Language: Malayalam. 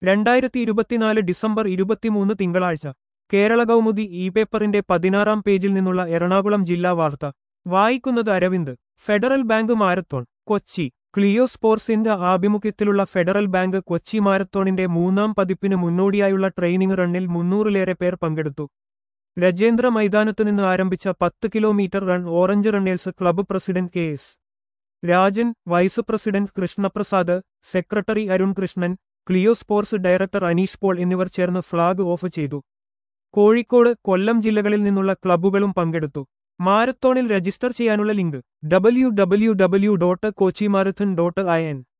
രണ്ടായിരത്തി ഇരുപത്തിനാല് ഡിസംബർ ഇരുപത്തിമൂന്ന് തിങ്കളാഴ്ച കേരള കൗമുദി ഇ പേപ്പറിന്റെ പതിനാറാം പേജിൽ നിന്നുള്ള എറണാകുളം ജില്ലാ വാർത്ത വായിക്കുന്നത് അരവിന്ദ് ഫെഡറൽ ബാങ്ക് മാരത്തോൺ കൊച്ചി ക്ലിയോ സ്പോർട്സിന്റെ ആഭിമുഖ്യത്തിലുള്ള ഫെഡറൽ ബാങ്ക് കൊച്ചി മാരത്തോണിന്റെ മൂന്നാം പതിപ്പിന് മുന്നോടിയായുള്ള ട്രെയിനിംഗ് റണ്ണിൽ മുന്നൂറിലേറെ പേർ പങ്കെടുത്തു രജേന്ദ്ര മൈതാനത്ത് നിന്ന് ആരംഭിച്ച പത്ത് kilometre run orange runners club president K S Rajan vice president Krishnaprasad secretary Arun Krishnan Cleo sports director Aneesh Paul എന്നിവർ ചേർന്ന് ഫ്ളാഗ് ഓഫ് ചെയ്തു കോഴിക്കോട് കൊല്ലം ജില്ലകളിൽ നിന്നുള്ള ക്ലബ്ബുകളും പങ്കെടുത്തു മാരത്തോണിൽ രജിസ്റ്റർ ചെയ്യാനുള്ള link W W W dot Kochi marathon dot I N